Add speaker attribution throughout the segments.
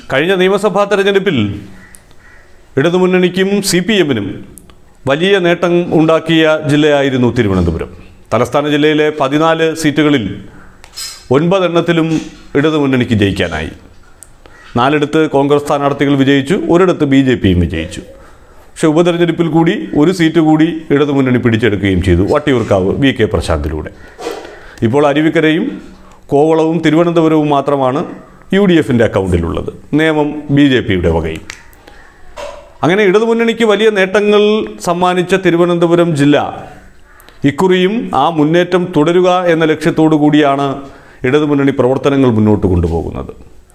Speaker 1: കഴിഞ്ഞ നിയമസഭാ തെരഞ്ഞെടുപ്പിൽ ഇടതുമുന്നണിക്കും സി പി എമ്മിനും വലിയ നേട്ടം ഉണ്ടാക്കിയ ജില്ലയായിരുന്നു തിരുവനന്തപുരം തലസ്ഥാന ജില്ലയിലെ പതിനാല് സീറ്റുകളിൽ ഒൻപതെണ്ണത്തിലും ഇടതുമുന്നണിക്ക് ജയിക്കാനായി നാലിടത്ത് കോൺഗ്രസ് സ്ഥാനാർത്ഥികൾ വിജയിച്ചു ഒരിടത്ത് ബി ജെ പിയും വിജയിച്ചു പക്ഷേ ഉപതെരഞ്ഞെടുപ്പിൽ കൂടി ഒരു സീറ്റ് കൂടി ഇടതുമുന്നണി പിടിച്ചെടുക്കുകയും ചെയ്തു വട്ടിയൂർക്കാവ് വി കെ പ്രശാന്തിലൂടെ ഇപ്പോൾ അരുവിക്കരയും കോവളവും തിരുവനന്തപുരവും മാത്രമാണ് യു ഡി എഫിൻ്റെ അക്കൗണ്ടിലുള്ളത് നിയമം ബി ജെ പിയുടെ വകയും അങ്ങനെ ഇടതുമുന്നണിക്ക് വലിയ നേട്ടങ്ങൾ സമ്മാനിച്ച തിരുവനന്തപുരം ജില്ല ഇക്കുറിയും ആ മുന്നേറ്റം തുടരുക എന്ന ലക്ഷ്യത്തോടു കൂടിയാണ് ഇടതുമുന്നണി പ്രവർത്തനങ്ങൾ മുന്നോട്ട് കൊണ്ടുപോകുന്നത്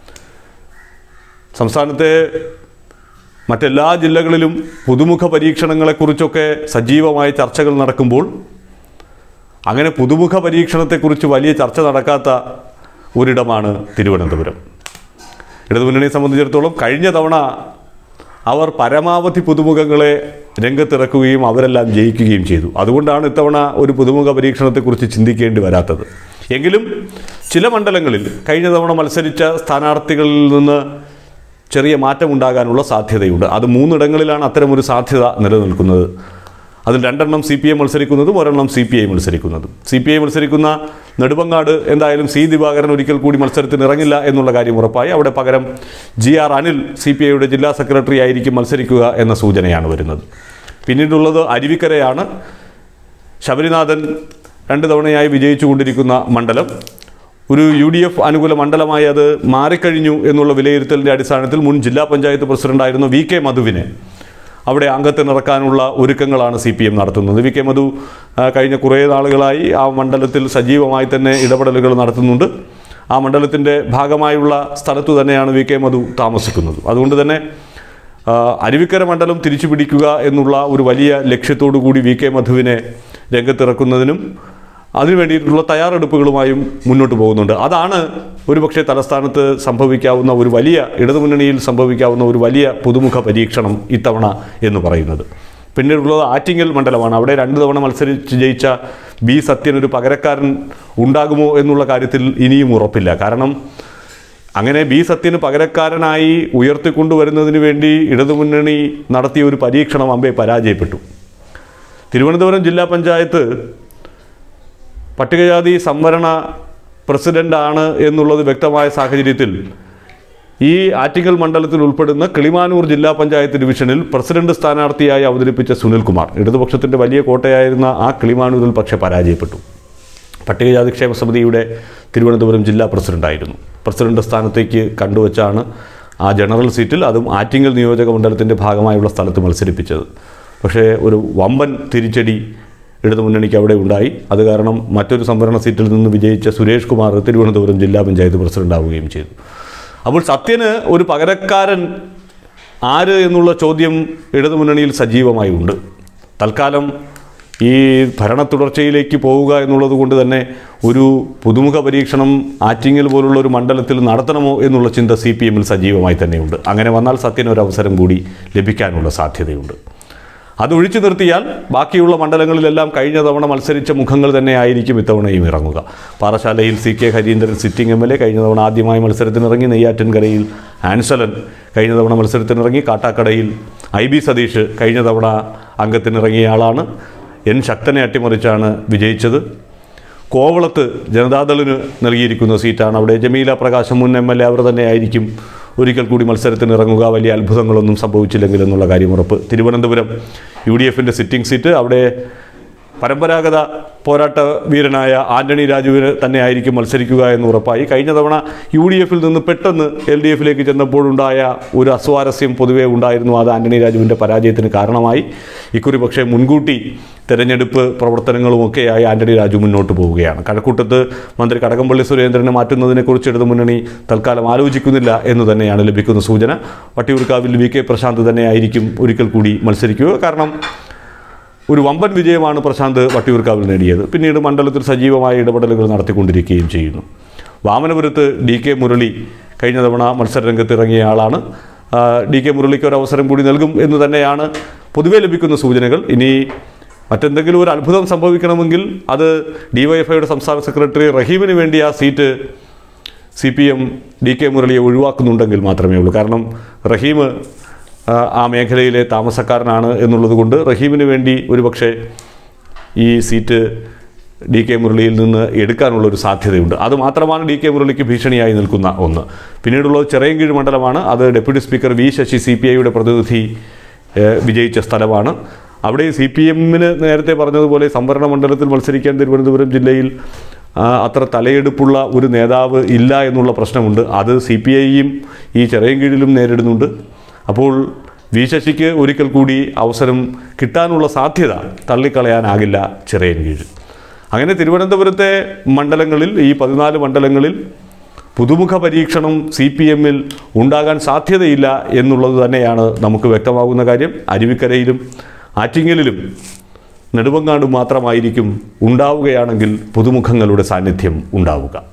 Speaker 1: സംസ്ഥാനത്തെ മറ്റെല്ലാ ജില്ലകളിലും പുതുമുഖ പരീക്ഷണങ്ങളെക്കുറിച്ചൊക്കെ സജീവമായ ചർച്ചകൾ നടക്കുമ്പോൾ അങ്ങനെ പുതുമുഖ പരീക്ഷണത്തെക്കുറിച്ച് വലിയ ചർച്ച നടക്കാത്ത ഒരിടമാണ് തിരുവനന്തപുരം ഇടതുമുന്നണിയെ സംബന്ധിച്ചിടത്തോളം കഴിഞ്ഞ തവണ അവർ പരമാവധി പുതുമുഖങ്ങളെ രംഗത്തിറക്കുകയും അവരെല്ലാം ജയിക്കുകയും ചെയ്തു അതുകൊണ്ടാണ് ഇത്തവണ ഒരു പുതുമുഖ പരീക്ഷണത്തെക്കുറിച്ച് ചിന്തിക്കേണ്ടി വരാത്തത് എങ്കിലും ചില മണ്ഡലങ്ങളിൽ കഴിഞ്ഞ തവണ മത്സരിച്ച സ്ഥാനാർത്ഥികളിൽ നിന്ന് ചെറിയ മാറ്റമുണ്ടാകാനുള്ള സാധ്യതയുണ്ട് അത് മൂന്നിടങ്ങളിലാണ് അത്തരമൊരു സാധ്യത നിലനിൽക്കുന്നത് അതിൽ രണ്ടെണ്ണം സി പി എം മത്സരിക്കുന്നതും ഒരെണ്ണം സി പി ഐ മത്സരിക്കുന്നതും സി പി ഐ മത്സരിക്കുന്ന നെടുമങ്ങാട് എന്തായാലും സി ദിവാകരൻ ഒരിക്കൽ കൂടി മത്സരത്തിന് ഇറങ്ങില്ല എന്നുള്ള കാര്യം ഉറപ്പായി അവിടെ പകരം G R Anil C P ഐയുടെ ജില്ലാ സെക്രട്ടറി ആയിരിക്കും മത്സരിക്കുക എന്ന സൂചനയാണ് വരുന്നത് പിന്നീടുള്ളത് അരുവിക്കരയാണ് ശബരിനാഥൻ രണ്ട് തവണയായി വിജയിച്ചുകൊണ്ടിരിക്കുന്ന മണ്ഡലം ഒരു യു ഡി എഫ് അനുകൂല മണ്ഡലമായി അത് മാറിക്കഴിഞ്ഞു എന്നുള്ള വിലയിരുത്തലിൻ്റെ അടിസ്ഥാനത്തിൽ മുൻ ജില്ലാ പഞ്ചായത്ത് പ്രസിഡന്റായിരുന്ന വി കെ മധുവിനെ അവിടെ അംഗത്തിനിറക്കാനുള്ള ഒരുക്കങ്ങളാണ് സി പി എം നടത്തുന്നത് വി കെ മധു ആ, കഴിഞ്ഞ കുറേ നാളുകളായി ആ മണ്ഡലത്തിൽ സജീവമായി തന്നെ ഇടപെടലുകൾ നടത്തുന്നുണ്ട് ആ മണ്ഡലത്തിൻ്റെ ഭാഗമായുള്ള സ്ഥലത്തു തന്നെയാണ് വി കെ മധു താമസിക്കുന്നത് അതുകൊണ്ട് തന്നെ ആ, അരുവിക്കര മണ്ഡലം തിരിച്ചു പിടിക്കുക എന്നുള്ള ഒരു വലിയ ലക്ഷ്യത്തോടു കൂടി വി കെ മധുവിനെ രംഗത്തിറക്കുന്നതിനും അതിനു വേണ്ടിയിട്ടുള്ള തയ്യാറെടുപ്പുകളുമായും മുന്നോട്ട് പോകുന്നുണ്ട് അതാണ് ഒരുപക്ഷെ തലസ്ഥാനത്ത് സംഭവിക്കാവുന്ന ഒരു വലിയ ഇടതുമുന്നണിയിൽ സംഭവിക്കാവുന്ന ഒരു വലിയ പുതുമുഖ പരീക്ഷണം ഇത്തവണ എന്ന് പറയുന്നത് പിന്നീടുള്ളത് ആറ്റിങ്ങൽ മണ്ഡലമാണ് അവിടെ രണ്ട് തവണ മത്സരിച്ച് ജയിച്ച ബി സത്യൻ ഒരു പകരക്കാരൻ ഉണ്ടാകുമോ എന്നുള്ള കാര്യത്തിൽ ഇനിയും ഉറപ്പില്ല കാരണം അങ്ങനെ ബി സത്യന് പകരക്കാരനായി ഉയർത്തിക്കൊണ്ടുവരുന്നതിന് വേണ്ടി ഇടതുമുന്നണി നടത്തിയ ഒരു പരീക്ഷണം അമ്പെ പരാജയപ്പെട്ടു തിരുവനന്തപുരം ജില്ലാ പഞ്ചായത്ത് പട്ടികജാതി സംവരണ പ്രസിഡന്റാണ് എന്നുള്ളത് വ്യക്തമായ സാഹചര്യത്തിൽ ഈ ആറ്റിങ്ങൽ മണ്ഡലത്തിൽ ഉൾപ്പെടുന്ന കിളിമാനൂർ ജില്ലാ പഞ്ചായത്ത് ഡിവിഷനിൽ പ്രസിഡന്റ് സ്ഥാനാർത്ഥിയായി അവതരിപ്പിച്ച സുനിൽകുമാർ ഇടതുപക്ഷത്തിന്റെ വലിയ കോട്ടയായിരുന്ന ആ കിളിമാനൂരിൽ പക്ഷേ പരാജയപ്പെട്ടു പട്ടികജാതി ക്ഷേമ സമിതിയുടെ തിരുവനന്തപുരം ജില്ലാ പ്രസിഡന്റായിരുന്നു പ്രസിഡന്റ് സ്ഥാനത്തേക്ക് കണ്ടുവച്ചാണ് ആ ജനറൽ സീറ്റിൽ അതും ആറ്റിങ്ങൽ നിയോജക മണ്ഡലത്തിൻ്റെ ഭാഗമായുള്ള സ്ഥലത്ത് മത്സരിപ്പിച്ചത് പക്ഷേ ഒരു വമ്പൻ തിരിച്ചടി ഇടതുമുന്നണിക്ക് അവിടെ ഉണ്ടായി അത് കാരണം മറ്റൊരു സംവരണ സീറ്റിൽ നിന്ന് വിജയിച്ച സുരേഷ് കുമാർ തിരുവനന്തപുരം ജില്ലാ പഞ്ചായത്ത് പ്രസിഡന്റാവുകയും ചെയ്തു അപ്പോൾ സത്യന് ഒരു പകരക്കാരൻ ആര് എന്നുള്ള ചോദ്യം ഇടതുമുന്നണിയിൽ സജീവമായി ഉണ്ട് തൽക്കാലം ഈ ഭരണ തുടർച്ചയിലേക്ക് പോവുക എന്നുള്ളത് കൊണ്ട് തന്നെ ഒരു പുതുമുഖ പരീക്ഷണം ആറ്റിങ്ങൽ പോലുള്ള ഒരു മണ്ഡലത്തിൽ നടത്തണമോ എന്നുള്ള ചിന്ത സി പി എമ്മിൽ സജീവമായി തന്നെയുണ്ട് അങ്ങനെ വന്നാൽ സത്യന് ഒരു അവസരം കൂടി ലഭിക്കാനുള്ള സാധ്യതയുണ്ട് അത് ഒഴിച്ചു നിർത്തിയാൽ ബാക്കിയുള്ള മണ്ഡലങ്ങളിലെല്ലാം കഴിഞ്ഞ തവണ മത്സരിച്ച മുഖങ്ങൾ തന്നെ ആയിരിക്കും ഇത്തവണയും ഇറങ്ങുക പാറശാലയിൽ C K Harindran sitting M L A കഴിഞ്ഞ തവണ ആദ്യമായി മത്സരത്തിനിറങ്ങി നെയ്യാറ്റിൻകരയിൽ ആൻസലൻ കഴിഞ്ഞ തവണ മത്സരത്തിനിറങ്ങി കാട്ടാക്കടയിൽ ഐ ബി സതീഷ് കഴിഞ്ഞ തവണ അംഗത്തിനിറങ്ങിയ ആളാണ് എൻ ശക്തനെ അട്ടിമറിച്ചാണ് വിജയിച്ചത് കോവളത്ത് ജനതാദളിന് നൽകിയിരിക്കുന്ന സീറ്റാണ് അവിടെ ജമീല പ്രകാശം മുൻ എം എൽ എ അവർ തന്നെയായിരിക്കും ഒരിക്കൽ കൂടി മത്സരത്തിന് ഇറങ്ങുക വലിയ അത്ഭുതങ്ങളൊന്നും സംഭവിച്ചില്ലെങ്കിൽ എന്നുള്ള കാര്യം ഉറപ്പ് തിരുവനന്തപുരം യു ഡി എഫിൻ്റെ സിറ്റിംഗ് സീറ്റ് അവിടെ പരമ്പരാഗത പോരാട്ട വീരനായ ആന്റണി രാജുവിന് തന്നെ ആയിരിക്കും മത്സരിക്കുക എന്ന് ഉറപ്പായി കഴിഞ്ഞ തവണ യു ഡി എഫിൽ നിന്ന് പെട്ടെന്ന് എൽ ഡി എഫിലേക്ക് ചെന്നപ്പോഴുണ്ടായ ഒരു അസ്വാരസ്യം പൊതുവേ ഉണ്ടായിരുന്നു അത് ആന്റണി രാജുവിൻ്റെ പരാജയത്തിന് കാരണമായി ഇക്കുറി പക്ഷേ മുൻകൂട്ടി തെരഞ്ഞെടുപ്പ് പ്രവർത്തനങ്ങളുമൊക്കെയായി ആന്റണി രാജു മുന്നോട്ട് പോവുകയാണ് കഴക്കൂട്ടത്ത് മന്ത്രി കടകംപള്ളി സുരേന്ദ്രനെ മാറ്റുന്നതിനെക്കുറിച്ച് ഇടതുമുന്നണി തൽക്കാലം ആലോചിക്കുന്നില്ല എന്ന് തന്നെയാണ് ലഭിക്കുന്ന സൂചന വട്ടിയൂർക്കാവിൽ വി കെ പ്രശാന്ത് തന്നെയായിരിക്കും ഒരിക്കൽ കൂടി മത്സരിക്കുക കാരണം ഒരു വമ്പൻ വിജയമാണ് പ്രശാന്ത് വട്ടിയൂർക്കാവിൽ നേടിയത് പിന്നീട് മണ്ഡലത്തിൽ സജീവമായ ഇടപെടലുകൾ നടത്തിക്കൊണ്ടിരിക്കുകയും ചെയ്യുന്നു വാമനപുരത്ത് ഡി കെ മുരളി കഴിഞ്ഞ തവണ മത്സരരംഗത്ത് ഇറങ്ങിയ ആളാണ് ആ, ഡി കെ മുരളിക്ക് ഒരു അവസരം കൂടി നൽകും എന്ന് തന്നെയാണ് പൊതുവെ ലഭിക്കുന്ന സൂചനകൾ ഇനി മറ്റെന്തെങ്കിലും ഒരു അത്ഭുതം സംഭവിക്കണമെങ്കിൽ അത് ഡിവൈഎഫ്ഐയുടെ സംസ്ഥാന സെക്രട്ടറി റഹീമിന് വേണ്ടി ആ seat C P M D K മുരളിയെ ഒഴിവാക്കുന്നുണ്ടെങ്കിൽ മാത്രമേ ഉള്ളൂ കാരണം റഹീം ആ, ആ മേഖലയിലെ താമസക്കാരനാണ് എന്നുള്ളത് കൊണ്ട് റഹീമിന് വേണ്ടി ഒരുപക്ഷെ ഈ സീറ്റ് ഡി കെ മുരളിയിൽ നിന്ന് എടുക്കാനുള്ളൊരു സാധ്യതയുണ്ട് അത് മാത്രമാണ് ഡി കെ മുരളിക്ക് ഭീഷണിയായി നിൽക്കുന്ന ഒന്ന് പിന്നീടുള്ളത് ചിറയൻകീഴ് മണ്ഡലമാണ് അത് deputy speaker V Sasi C P ഐയുടെ പ്രതിനിധി ഏഹ്, വിജയിച്ച സ്ഥലമാണ് അവിടെ സി പി എമ്മിന് നേരത്തെ പറഞ്ഞതുപോലെ സംവരണ മണ്ഡലത്തിൽ മത്സരിക്കാൻ തിരുവനന്തപുരം ജില്ലയിൽ ആ, അത്ര തലയെടുപ്പുള്ള ഒരു നേതാവ് ഇല്ല എന്നുള്ള പ്രശ്നമുണ്ട് അത് സി പി ഐയും ഈ ചിറയൻകീഴിലും നേരിടുന്നുണ്ട് അപ്പോൾ വി ശശിക്ക് ഒരിക്കൽ കൂടി അവസരം കിട്ടാനുള്ള സാധ്യത തള്ളിക്കളയാനാകില്ല ചിറയൻകീഴ് അങ്ങനെ തിരുവനന്തപുരത്തെ മണ്ഡലങ്ങളിൽ ഈ പതിനാല് മണ്ഡലങ്ങളിൽ പുതുമുഖ പരീക്ഷണം സി പി എമ്മിൽ ഉണ്ടാകാൻ സാധ്യതയില്ല എന്നുള്ളത് തന്നെയാണ് നമുക്ക് വ്യക്തമാകുന്ന കാര്യം അരുവിക്കരയിലും ആറ്റിങ്ങലിലും നെടുവങ്ങാടും മാത്രമായിരിക്കും ഉണ്ടാവുകയാണെങ്കിൽ പുതുമുഖങ്ങളുടെ സാന്നിധ്യം ഉണ്ടാവുക